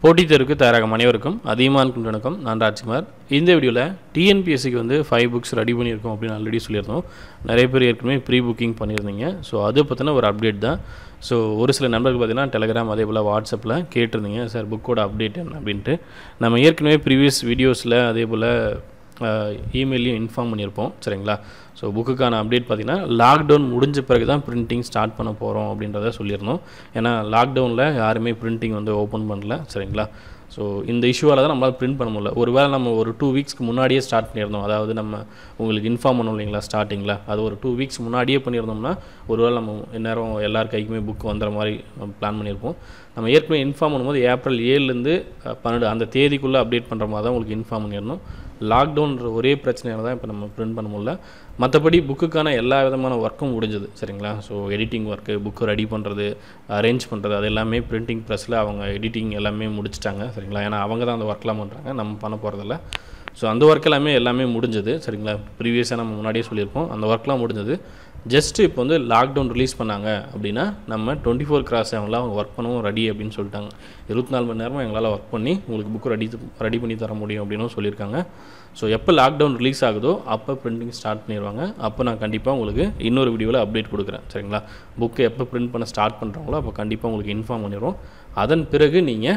போட்டித் தேர்வுக்கு தயாராகும் அனைவருக்கும் அதிகமான வணக்கம் நான் ராஜ்குமார் இந்த வீடியோவில் டிஎன்பிஎஸ்சிக்கு வந்து ஃபைவ் புக்ஸ் ரெடி பண்ணியிருக்கோம் அப்படின்னு ஆல்ரெடி சொல்லியிருந்தோம் நிறைய பேர் ஏற்கனவே ப்ரீ புக்கிங் பண்ணியிருந்தீங்க ஸோ அதை பற்றின ஒரு அப்டேட் தான் ஸோ ஒரு சில நண்பர்கள் பார்த்தீங்கன்னா டெலகிராம் அதே போல் வாட்ஸ்அப்பில் கேட்டிருந்தீங்க சார் புக்கோட அப்டேட் என்ன அப்படின்ட்டு நம்ம ஏற்கனவே ப்ரீவியஸ் வீடியோஸில் அதே போல் இமெயிலையும் இன்ஃபார்ம் பண்ணியிருப்போம் சரிங்களா ஸோ புக்குக்கான அப்டேட் பார்த்திங்கன்னா லாக்டவுன் முடிஞ்ச பிறகு தான் பிரிண்டிங் ஸ்டார்ட் பண்ண போகிறோம் அப்படின்றத சொல்லியிருந்தோம் ஏன்னா லாக்டவுனில் யாருமே பிரிண்டிங் வந்து ஓப்பன் பண்ணல சரிங்களா ஸோ இந்த இஷ்யூவால் தான் நம்மளால் பிரிண்ட் பண்ண முடியல ஒருவேளை நம்ம ஒரு டூ வீக்ஸ்க்கு முன்னாடியே ஸ்டார்ட் பண்ணியிருந்தோம் அதாவது நம்ம உங்களுக்கு இன்ஃபார்ம் பண்ணோம் இல்லைங்களா ஸ்டார்டிங்கில் அது ஒரு டூ வீக்ஸ் முன்னாடியே பண்ணியிருந்தோம்னா ஒருவேளை நம்ம இந்நேரம் எல்லார் கைக்குமே புக் வந்துற மாதிரி பிளான் பண்ணியிருப்போம் நம்ம ஏற்கனவே இன்ஃபார்ம் பண்ணும்போது ஏப்ரல் ஏழுலேருந்து பன்னெண்டு அந்த தேதிக்குள்ளே அப்டேட் பண்ணுற மாதிரி தான் உங்களுக்கு இன்ஃபார்ம் பண்ணியிருந்தோம் லாக்டவுன்ற ஒரே பிரச்சனையால தான் இப்போ நம்ம பிரிண்ட் பண்ண முடியல மற்றபடி புக்குக்கான எல்லா விதமான ஒர்க்கும் முடிஞ்சது சரிங்களா so editing work book ready பண்ணுறது அரேஞ்ச் பண்ணுறது அது எல்லாமே பிரிண்டிங் ப்ரெஸ்ஸில் அவங்க எடிட்டிங் எல்லாமே முடிச்சிட்டாங்க சரிங்களா ஏன்னா அவங்க தான் அந்த ஒர்க்லாம் பண்ணுறாங்க நம்ம பண்ண போகிறதில்ல ஸோ அந்த ஒர்க் எல்லாமே எல்லாமே முடிஞ்சது சரிங்களா ப்ரீவியஸாக நம்ம முன்னாடியே சொல்லியிருப்போம் அந்த ஒர்க்லாம் முடிஞ்சது ஜஸ்ட்டு இப்போ வந்து லாக்டவுன் ரிலீஸ் பண்ணாங்க அப்படின்னா நம்ம டுவெண்ட்டி ஃபோர் கிராஸ் செவனில் அவங்க ஒர்க் பண்ணவும் ரெடி அப்படின்னு சொல்லிட்டாங்க இருபத்தி நாலு மணி நேரமும் எங்களால் ஒர்க் பண்ணி உங்களுக்கு புக் ரெடி ரெடி பண்ணி தர முடியும் அப்படின்னு சொல்லியிருக்காங்க ஸோ எப்போ லாக்டவுன் ரிலீஸ் ஆகுதோ அப்போ பிரிண்டிங் ஸ்டார்ட் பண்ணிடுவாங்க அப்போ நான் கண்டிப்பாக உங்களுக்கு இன்னொரு வீடியோவில் அப்டேட் கொடுக்குறேன் சரிங்களா புக்கு எப்போ பிரிண்ட் பண்ண ஸ்டார்ட் பண்ணுறாங்களோ அப்போ கண்டிப்பாக உங்களுக்கு இன்ஃபார்ம் பண்ணிடுவோம் அதன் பிறகு நீங்கள்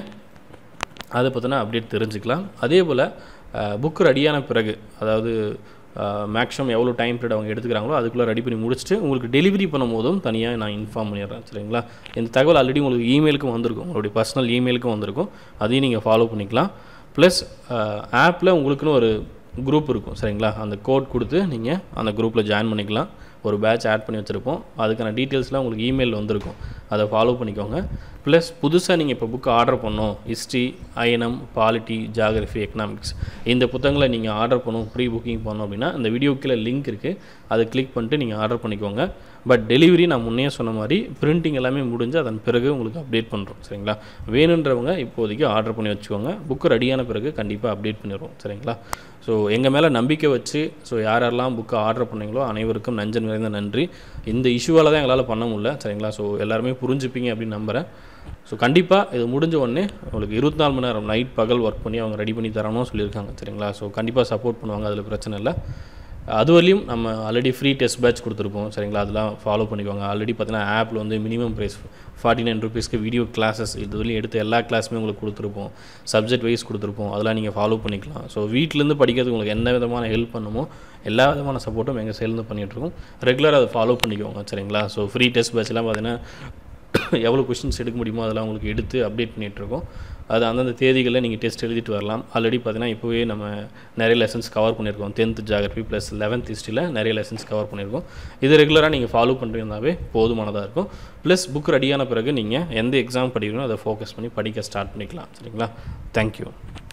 அதை பற்றின அப்டேட் தெரிஞ்சுக்கலாம் அதே போல் புக்கு ரெடியான பிறகு அதாவது மேக்ஸிமம் எவ்வளோ டைம் பீரியட் அவங்க எடுத்துக்கிறாங்களோ அதுக்குள்ளே ரெடி பண்ணி முடிச்சுட்டு உங்களுக்கு டெலிவரி பண்ணும்போதும் தனியாக நான் இன்ஃபார்ம் பண்ணிடுறேன் சரிங்களா இந்த தகவல் ஆல்ரெடி உங்களுக்கு இமெயிலுக்கும் வந்திருக்கும் உங்களுடைய பர்சனல் இமெயிலுக்கும் வந்திருக்கும் அதையும் நீங்கள் ஃபாலோ பண்ணிக்கலாம் ப்ளஸ் ஆப்பில் உங்களுக்குன்னு ஒரு குரூப் இருக்கும் சரிங்களா அந்த கோட் கொடுத்து நீங்கள் அந்த குரூப்பில் ஜாயின் பண்ணிக்கலாம் ஒரு பேட்ச் ஆட் பண்ணி வச்சுருப்போம் அதுக்கான டீட்டெயில்ஸ்லாம் உங்களுக்கு இமெயில் வந்திருக்கும் அதை ஃபாலோ பண்ணிக்கோங்க ப்ளஸ் புதுசாக நீங்கள் இப்போ புக்கு ஆர்டர் பண்ணோம் history I N M polity geography economics இந்த புத்தகங்களை நீங்கள் ஆர்டர் பண்ணணும் ப்ரீ புக்கிங் பண்ணோம் அப்படின்னா இந்த வீடியோ கீழே லிங்க் இருக்குது அதை கிளிக் பண்ணிட்டு நீங்கள் ஆர்டர் பண்ணிக்கோங்க பட் டெலிவரி நான் முன்னே சொன்ன மாதிரி பிரிண்டிங் எல்லாமே முடிஞ்சு அதன் பிறகு உங்களுக்கு அப்டேட் பண்ணுறோம் சரிங்களா வேணுன்றவங்க இப்போதைக்கு ஆர்டர் பண்ணி வச்சுக்கோங்க புக்கு ரெடியான பிறகு கண்டிப்பாக அப்டேட் பண்ணிடுவோம் சரிங்களா ஸோ எங்கள் மேலே நம்பிக்கை வச்சு ஸோ யார் யாரெல்லாம் புக்கை ஆர்டர் பண்ணீங்களோ அனைவருக்கும் நஞ்சன் நிறைந்த நன்றி இந்த இஷ்யூவால் தான் எங்களால் பண்ண முடியல சரிங்களா ஸோ எல்லாருமே புரிஞ்சுப்பீங்க அப்படின்னு நம்புகிறேன் ஸோ கண்டிப்பாக இது முடிஞ்ச உடனே உங்களுக்கு இருபத்தி நாலு மணி நேரம் நைட் பகல் ஒர்க் பண்ணி அவங்க ரெடி பண்ணி தரணும்னு சொல்லியிருக்காங்க சரிங்களா ஸோ கண்டிப்பாக சப்போர்ட் பண்ணுவாங்க அதில் பிரச்சனை இல்லை அது வரையும் நம்ம ஆல்ரெடி ஃப்ரீ டெஸ்ட் பேட்ச் கொடுத்துருப்போம் சரிங்களா அதெல்லாம் ஃபாலோ பண்ணிக்கோங்க ஆல்ரெடி பார்த்தீங்கன்னா ஆப்பில் வந்து மினிமம் ப்ரைஸ் ஃபார்ட்டி நைன் ருபீஸ்க்கு வீடியோ கிளாஸஸ் இது வரையும் எடுத்த எல்லா கிளாஸுமே உங்களுக்கு கொடுத்துருப்போம் சப்ஜெக்ட் வைஸ் கொடுத்துருப்போம் அதெல்லாம் நீங்கள் ஃபாலோ பண்ணிக்கலாம் ஸோ வீட்டிலேருந்து படிக்கிறதுக்கு உங்களுக்கு என்ன விதமான ஹெல்ப் பண்ணுமோ எல்லா விதமான சப்போர்ட்டும் எங்கள் சைட்லேருந்து பண்ணிகிட்ருக்கோம் ரெகுலராக அதை ஃபாலோ பண்ணிக்கோங்க சரிங்களா ஸோ ஃப்ரீ டெஸ்ட் பேட்ச்லாம் பார்த்தீங்கன்னா எவ்வளோ கொஷின்ஸ் எடுக்க முடியுமோ அதெல்லாம் உங்களுக்கு எடுத்து அப்டேட் பண்ணிகிட்ருக்கோம் அது அந்தந்த தேதிகளில் நீங்கள் டெஸ்ட் எழுதிட்டு வரலாம் ஆல்ரெடி பார்த்தீங்கன்னா இப்போவே நம்ம நிறைய லெசன்ஸ் கவர் பண்ணியிருக்கோம் டென்த் ஜாகிரபி ப்ளஸ் லெவன்த் ஹிஸ்ட்ரியில் நிறைய லெசன்ஸ் கவர் பண்ணியிருக்கோம் இது ரெகுலராக நீங்கள் ஃபாலோ பண்ணுறீங்கனாவே போதுமானதாக இருக்கும் ப்ளஸ் புக் ரெடியான பிறகு நீங்கள் எந்த எக்ஸாம் படிக்கிறீங்களோ அதை ஃபோக்கஸ் பண்ணி படிக்க ஸ்டார்ட் பண்ணிக்கலாம் சரிங்களா தேங்க்யூ